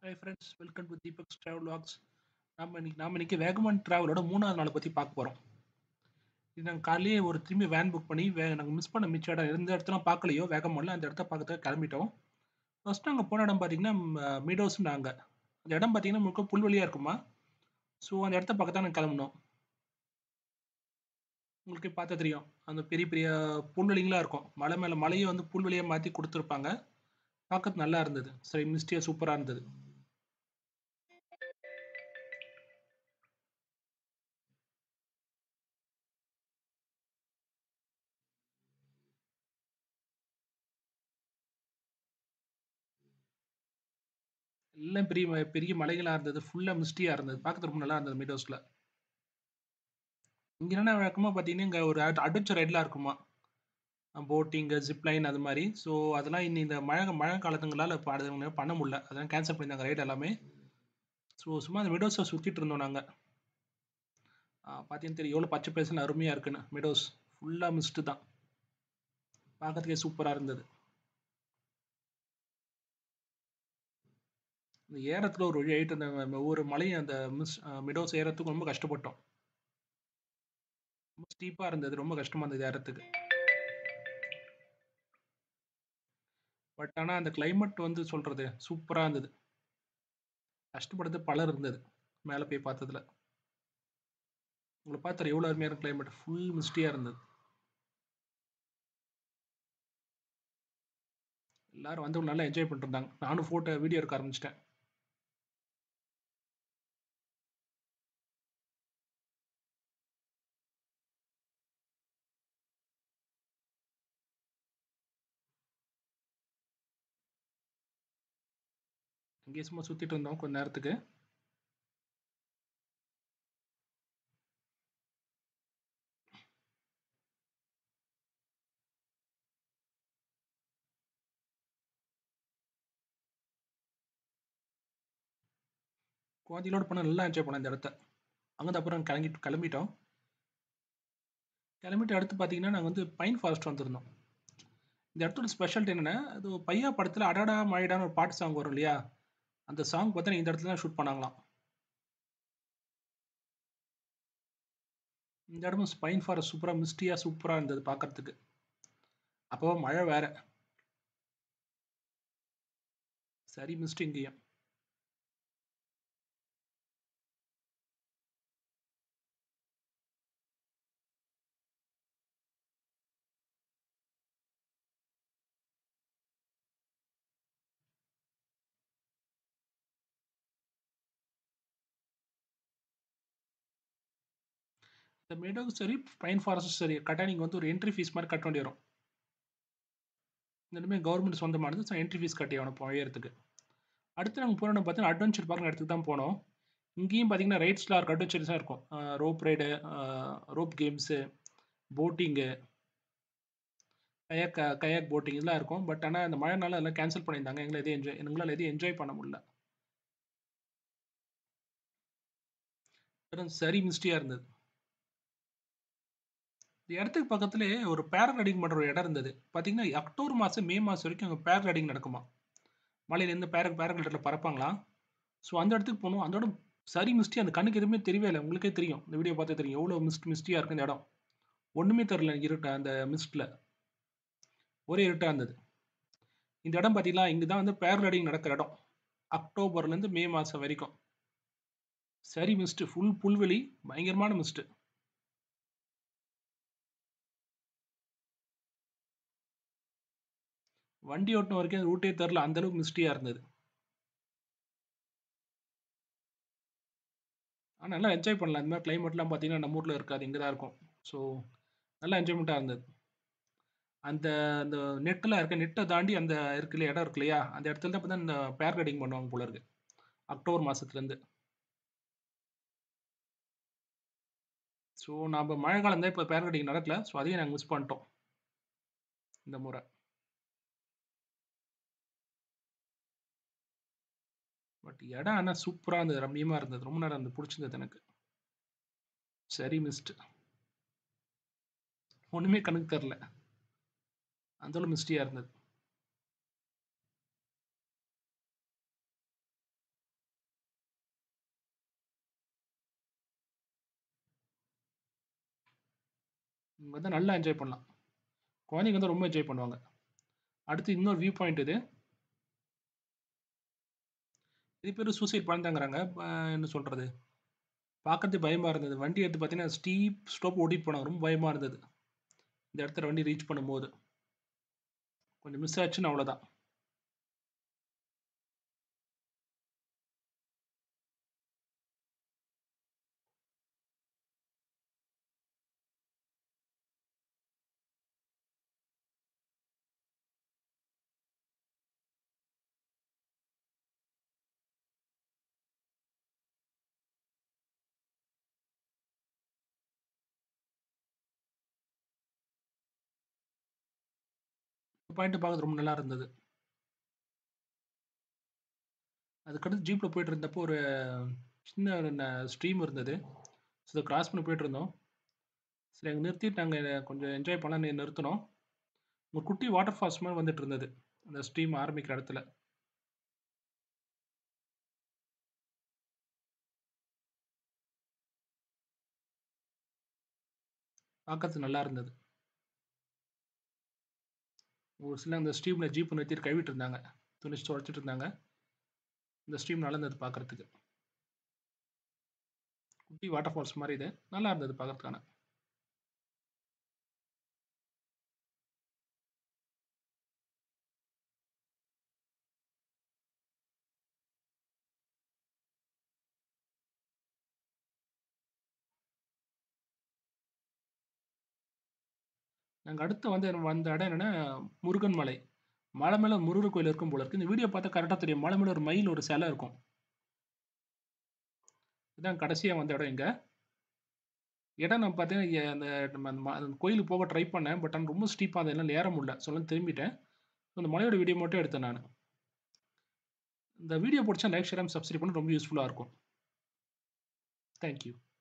Hi friends welcome to Deepak's travel walks நம்ம இன்னைக்கு நாம இன்னைக்கு வேகமான் ட்ராவலோட மூணாவது நாளை பற்றி பார்க்க போகிறோம் இது நாங்கள் காலையிலே ஒரு திரும்பி வேன் புக் பண்ணி வே நாங்கள் மிஸ் பண்ண மிச்ச இடம் எந்த இடத்துல பார்க்கலையோ வேகமானில் அந்த இடத்த பார்க்கறதுக்கு கிளம்பிட்டோம் ஃபர்ஸ்ட் நாங்கள் போன இடம் பார்த்தீங்கன்னா மீடோஸ் நாங்கள் அந்த இடம் பார்த்தீங்கன்னா முழுக்க புல்வெளியாக இருக்குமா ஸோ அந்த இடத்த பார்க்க தான் நாங்கள் கிளம்புனோம் உங்களுக்கு பார்த்தா தெரியும் அந்த பெரிய பெரிய புல்வெளிங்களாக இருக்கும் மலை மேலே மலையை வந்து புல்வெளியாக மாற்றி கொடுத்துருப்பாங்க பார்க்கறது நல்லா இருந்தது சரி மிஸ்டியாக சூப்பராக இருந்தது எல்லாம் பெரிய ம- பெரிய மலைகளாக இருந்தது ஃபுல்லாக மிஸ்டியாக இருந்தது பார்க்கறது ரொம்ப நல்லா இருந்தது மீடோஸில் இங்கே என்ன வழக்கமாக பார்த்தீங்கன்னா இங்கே ஒரு அட்வென்ச்சர் ரைட்லாம் இருக்குமா போட்டிங்கு ஜிப்லைன் அது மாதிரி ஸோ அதெல்லாம் இன்னி இந்த மழை மழை காலத்துங்களால் இப்போ அது பண்ண முடியல அதெல்லாம் கேன்சல் பண்ணியிருந்தாங்க ரைட் எல்லாமே ஸோ சும்மா அந்த மிடோஸை சுற்றிட்டு இருந்தோம் நாங்கள் பார்த்தீங்கன்னா தெரியும் எவ்வளோ பச்சை பசங்க அருமையாக இருக்குன்னு மிடோஸ் ஃபுல்லாக மிஸ்ட்டு தான் பார்க்கறதுக்கே சூப்பராக இருந்தது இந்த ஏறத்துல ஒரு வழி ஆகிட்டு அந்த ஒவ்வொரு மலையும் அந்த மிஸ் மிடோஸ் ஏறத்துக்கு ரொம்ப கஷ்டப்பட்டோம் ரொம்ப ஸ்டீப்பாக இருந்தது ரொம்ப கஷ்டமாக இருந்தது ஏறத்துக்கு பட் ஆனால் அந்த climate வந்து சொல்கிறது சூப்பராக இருந்தது கஷ்டப்படுறது பலர் இருந்தது மேலே போய் பார்த்ததுல உங்களை பார்த்தா எவ்வளோ அருமையான climate ஃபுல் மிஸ்டியாக இருந்தது எல்லாரும் வந்து நல்லா என்ஜாய் பண்ணிட்டு இருந்தாங்க நானும் ஃபோட்டோ வீடியோ எடுக்க ஆரம்பிச்சிட்டேன் அங்கேயே சும்மா சுற்றிட்டு இருந்தோம் கொஞ்ச நேரத்துக்கு குழந்தைகளோட போனால் நல்லா என்ஜாய் பண்ணோம் இந்த இடத்த அங்கே அப்புறம் கிளம்பிட்டு கிளம்பிட்டோம் கிளம்பிட்டு அடுத்து பார்த்தீங்கன்னா நாங்கள் வந்து பைன் ஃபாரஸ்ட் வந்திருந்தோம் இந்த இடத்தோட ஸ்பெஷாலிட்டி என்னென்னா அது பையா படத்தில் அடடா மழைடான்னு ஒரு பாட்டு சாங் வரும் இல்லையா அந்த சாங் பார்த்தா இந்த இடத்துல தான் ஷூட் பண்ணாங்களாம் இந்த இடமும் ஸ்பைன் ஃபாரஸ்ட் சூப்பராக மிஸ்டியாக சூப்பராக இருந்தது பார்க்கறதுக்கு அப்போ மழை வேற சரி மிஸ்ட் இங்கேயும் இந்த மேடோக்கு சரி பைன் ஃபாரஸ்ட் சரி கரெக்டாக நீங்கள் வந்து ஒரு என்ட்ரி ஃபீஸ் மாதிரி கட்ட வேண்டி வரும் இந்த ரெண்டுமே கவர்மெண்ட் சொந்தமானது ஸோ என்ட்ரி ஃபீஸ் கட்டி ஆகணும் போயறதுக்கு அடுத்து நாங்கள் போனோம் பார்த்தீங்கன்னா அட்வென்ச்சர் பார்க்குற இடத்துக்கு தான் போனோம் இங்கேயும் பார்த்தீங்கன்னா ரைட்ஸ்லாம் இருக்கும் அட்வென்ச்சர்ஸாக இருக்கும் rope ride rope games boating kayak kayak boating இதெல்லாம் இருக்கும் பட் ஆனால் அந்த மழைனால அதெல்லாம் கேன்சல் பண்ணியிருந்தாங்க எங்களை எதையும் என்ஜாய் எங்களால் எதையும் என்ஜாய் பண்ண முடியல வெறும் சரி மிஸ்டியாக இருந்தது இந்த இடத்துக்கு பக்கத்துலேயே ஒரு பேரரைடிங் பண்ணுற ஒரு இடம் இருந்தது பார்த்தீங்கன்னா அக்டோபர் மாதம் மே மாதம் வரைக்கும் அங்கே பேரரைடிங் நடக்குமா மலையிலேருந்து பேர பேரகிளரில் பறப்பாங்களாம் ஸோ அந்த இடத்துக்கு போகணும் அந்த இடம் சரி மிஸ்டி அந்த கண்ணுக்கு எதுவுமே தெரியவே இல்லை உங்களுக்கே தெரியும் இந்த வீடியோ பார்த்தா தெரியும் எவ்வளோ மிஸ்ட் மிஸ்டியாக இருக்கு இந்த இடம் ஒன்றுமே தெரில இருட்ட அந்த மிஸ்ட்டில் ஒரே இருட்டாக இருந்தது இந்த இடம் பார்த்தீங்களா இங்கே தான் வந்து பேரலைடிங் நடக்கிற இடம் அக்டோபர்லேருந்து மே மாதம் வரைக்கும் சரி மிஸ்ட்டு ஃபுல் புல்வெளி பயங்கரமான மிஸ்ட்டு வண்டி ஓட்டின வரைக்கும் ரூட்டே தெரில அந்த அளவுக்கு மிஸ்டியாக இருந்தது ஆனால் நல்லா என்ஜாய் பண்ணலாம் இந்த மாதிரி கிளைமேட்லாம் பார்த்தீங்கன்னா நம்ம ஊரில் இருக்காது இங்கே தான் இருக்கும் ஸோ நல்லா என்ஜாய்மெண்ட்டாக இருந்தது அந்த அந்த நெட்டில் இருக்க நெட்டை தாண்டி அந்த இருக்கு இல்லையா இடம் இருக்கு இல்லையா அந்த இடத்துல தான் பார்த்தா இந்த பேரலைடிங் பண்ணுவாங்க போல இருக்கு அக்டோபர் மாதத்துலேருந்து ஸோ நம்ம மழை காலம் தான் இப்போ பேரலைடிங் நடக்கல ஸோ அதையும் நாங்கள் மிஸ் பண்ணிட்டோம் இந்த முறை பட் இடம் ஆனால் சூப்பராக இருந்தது ரம்மியமாக இருந்தது ரொம்ப நேரம் இருந்தது பிடிச்சிருந்தது எனக்கு சரி மிஸ்ட் ஒன்றுமே கணக்கு தெரில அந்த அளவு மிஸ்டியாக இருந்தது இங்க வந்து நல்லா என்ஜாய் பண்ணலாம். குழந்தைங்க வந்து ரொம்ப என்ஜாய் பண்ணுவாங்க. அடுத்து இன்னொரு வியூ பாயிண்ட் இது. இது பேரு சூசைட் பாயிண்ட் தாங்கிறாங்க. ப என்ன சொல்றது? பார்க்கறதுக்கு பயமா இருந்தது. வண்டி எடுத்து பார்த்தீங்கன்னா, ஸ்டீப் ஸ்லோப் ஓட்டிட்டு போனாங்க. ரொம்ப பயமா இருந்தது. இந்த இடத்துல வண்டி ரீச் பண்ணும்போது. கொஞ்சம் மிஸ் ஆச்சுன்னா அவ்வளோதான். பாயிண்ட் பார்க்கறது ரொம்ப நல்லா இருந்தது. அதுக்கடுத்து ஜீப்ல போயிட்டு இருந்தப்போ ஒரு சின்ன ந ஸ்ட்ரீம் இருந்தது. ஸோ அத கிராஸ் பண்ணி போயிட்டுருந்தோம். சரி அங்க நிறுத்திட்டு நாங்க கொஞ்சம் என்ஜாய் பண்ணலான்னு நிறுத்துனோம். ஒரு குட்டி வாட்டர் ஃபால்ஸ் மாரி வந்துட்டு இருந்தது. அந்த ஸ்ட்ரீம் ஆரம்பிக்கிற இடத்துல. பார்க்கறதுக்கு நல்லா இருந்தது. ஒரு சிலர் அந்த ஸ்ட்ரீம்ல ஜீப் நிறுத்திட்டு கழுவிட்டு இருந்தாங்க. துணி துவைச்சுட்டு இருந்தாங்க. இந்த ஸ்ட்ரீம் நல்லா இருந்தது பார்க்கறதுக்கு. குட்டி வாட்டர் ஃபால்ஸ் மாரி இது. நல்லா இருந்தது பார்க்கறதுக்கு ஆனா. நாங்க அடுத்து வந்து வந்த இடம் என்னன்னா, முருகன் மலை. மலை மேல முருகர் கோயில் இருக்கும் போல இருக்கு. இந்த வீடியோ பார்த்தா கரெக்ட்டா தெரியும். மலை மேல ஒரு மயில் ஒரு சிலை இருக்கும். இதான் கடைசியா வந்த இடம் இங்க. இடம் நான் பார்த்தீங்கன்னா, எ அந்த நம்ம அந்த ம அந்த கோயிலுக்கு போக ட்ரை பண்ணேன். பட் ஆனா ரொம்ப ஸ்டீப்பா இருந்தது. என்னால ஏற முடியல. ஸோ அதனால திரும்பிட்டேன். அந்த மலையோட வீடியோ மட்டும் எடுத்தேன் நானு. இந்த வீடியோ புடிச்சா லைக், ஷேர் அண்ட் சப்ஸ்கிரைப் பண்ணா ரொம்ப யூஸ்ஃபுல்லா இருக்கும். Thank you.